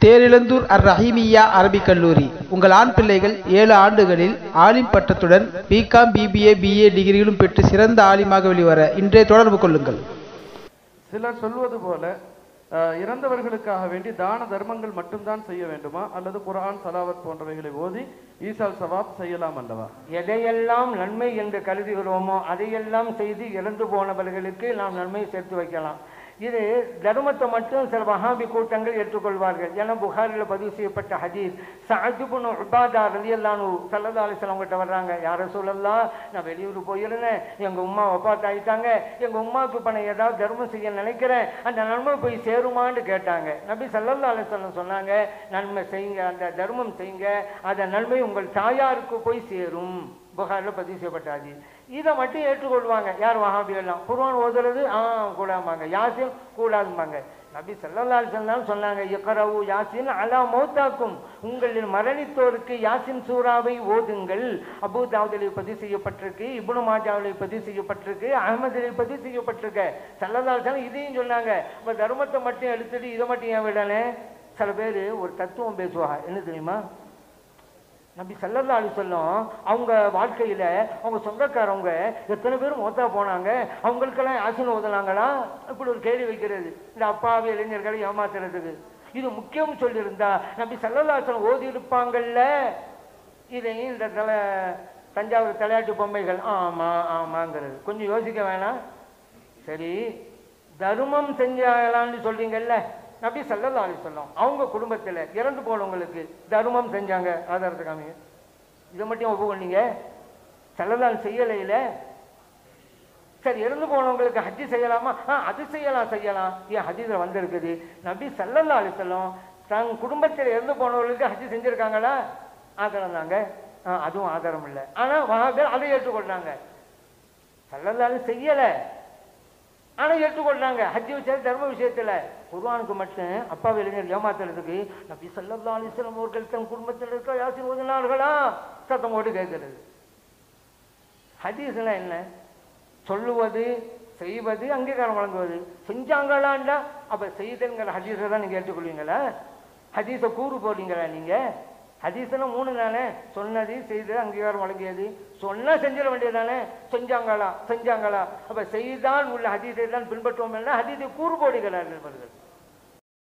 தேரிழந்தூர் அர் ரஹீமியா அரபிக் கல்லூரி உங்கள் ஆண் பிள்ளைகள் ஏழு ஆண்டுகளில் ஆலிம் பட்டத்துடன் பிகாம் பிபிஏ பிஏ டிகிரிகளும் பெற்று சிறந்த ஆலிமாக வெளிவர இன்றே தொடர்பு கொள்ளுங்கள் சிலர் சொல்வது போல அஹ், இறந்தவர்களுக்காக வேண்டி தான தர்மங்கள் மட்டும்தான் செய்ய வேண்டுமா அல்லது குர்ஆன் சலாவத் போன்றவைகளை ஓதி ஈசால் சவாப் செய்யலாம் அல்லவா எதையெல்லாம் நன்மை என்று கருதுகிறோமோ அதையெல்லாம் செய்து இறந்து போனவர்களுக்கு நாம் நன்மை சேர்த்து வைக்கலாம் இது தர்மத்தை மட்டும் சில வஹாபி கூட்டங்கள் ஏற்றுக்கொள்வார்கள் ஏன்னா புகாரில் பதிவு செய்யப்பட்ட ஹதீஸ் சாஜிபுன் உபாதா ரலியல்லானு சல்லல்லா அலிஸ்லாம் கிட்ட வர்றாங்க யார சொல்லலாம் நான் வெளியூர் போயிருந்தேன் எங்க உம்மா ஒப்பாத் ஆயிட்டாங்க எங்க உம்மாவுக்கு இப்ப நான் ஏதாவது தர்மம் செய்ய நினைக்கிறேன் அந்த நன்மை போய் சேருமான்னு கேட்டாங்க நபி சல்லல்லா அலிஸ்லாம் சொன்னாங்க நன்மை செய்யுங்க அந்த தர்மம் செய்யுங்க அந்த நன்மை உங்கள் தாயாருக்கு போய் சேரும் புகாரில் பதிவு செய்யப்பட்ட ஹதீஸ் இதை மட்டும் ஏற்றுக்கொள்வாங்க யார் வஹாபி எல்லாம் குர்ஆன் ஓதுறது ஆ கூடாமாங்க யாசின் கூடாதும்பாங்க நபி ஸல்லல்லாஹு அலைஹி வஸல்லம் சொன்னாங்க இக்ரவு யாசின் அலா மௌத்தாக்கும் உங்களில் மரணித்தோருக்கு யாசின் சூராவை ஓதுங்கள் அபூ தாவூதிலே பதிவு செய்யப்பட்டிருக்கு இப்னு மாஜாவிலே பதிவு செய்யப்பட்டிருக்கு அஹ்மதிலே பதிவு செய்யப்பட்டிருக்கு ஸல்லல்லாஹு அலைஹி வஸல்லம் இதையும் சொன்னாங்க அப்ப தர்மத்தை மட்டும் எடுத்துட்டு இதை மட்டும் ஏன் விடலே சில பேர் ஒரு தத்துவம் பேசுவாங்க என்ன தெரியுமா நபி சல்லல்லா அலி சொல்லும் அவங்க வாழ்க்கையில அவங்க சொந்தக்காரவங்க எத்தனை பேர் மொத்தா போனாங்க அவங்களுக்கெல்லாம் யாசின் ஓதுனாங்களா இப்படி ஒரு கேள்வி வைக்கிறது இந்த அப்பாவி இளைஞர்களை ஏமாத்துறதுக்கு இது முக்கியம் சொல்லியிருந்தா நபி சல்லல்லா சொல்லம் ஓதி இருப்பாங்கல்ல இதையும் இந்த தலை தஞ்சாவூர் தலையாட்டு பொம்மைகள் ஆமா ஆமாங்கிறது கொஞ்சம் யோசிக்க வேணாம் சரி தர்மம் செஞ்சாங்களான்னு சொல்றீங்கல்ல நபி சல்லல்லா அலி சொல்லம் அவங்க குடும்பத்துல இறந்து போனவங்களுக்கு தர்மம் செஞ்சாங்க ஆதாரத்தை காமிங்க இதை மட்டும் ஒப்புக்கொண்டீங்க சல்லல்லால் செய்யலையில சரி இறந்து போனவங்களுக்கு ஹஜ்ஜி செய்யலாமா ஆ அது செய்யலாம் செய்யலாம் ஏன் ஹஜ்ஜில் வந்திருக்குது நபி சல்லல்லா அலி சொல்லம் தன் குடும்பத்தில் இறந்து போனவர்களுக்கு ஹஜ்ஜி செஞ்சிருக்காங்களா ஆதாரம் தாங்க ஆ அதுவும் ஆதாரம் இல்லை ஆனா வஹாபியர் அதை ஏற்றுக்கொண்டாங்க சல்லல்லாஹு செய்யலை ஆனா ஏற்றுக்கொள்றாங்க ஹஜ் விஷயம் தர்ம விஷயத்துல குர்ஆனுக்கு மட்டும் அப்பாவி இளைஞர் ஏமாத்துறதுக்கு நபி ஸல்லல்லாஹு அலைஹி வஸல்லம் அவர்கள் தன் குடும்பத்தில் இருக்க யாசின் ஓதினார்களா சத்தம் போட்டு கேட்கிறது ஹதீஸ்லாம் என்ன சொல்லுவது செய்வது அங்கீகாரம் வழங்குவது செஞ்சாங்களாண்டா அப்ப செய்தல்ங்கிற ஹதீஸை தான் நீங்க ஏற்றுக்கொள்வீங்களா ஹதீஸை கூறு போடுறீங்களா நீங்க ஹதீஸ்னா மூணு தானே சொன்னது செய்தது அங்கீகாரம் வழங்கியது சொன்னா செஞ்சிட வேண்டியதானே செஞ்சாங்களா செஞ்சாங்களா அப்ப செய்தால் உள்ள ஹதீஸை தான் பின்பற்றுவோம் ஹதீஸை கூறு போடுகிறார்கள் இவர்கள்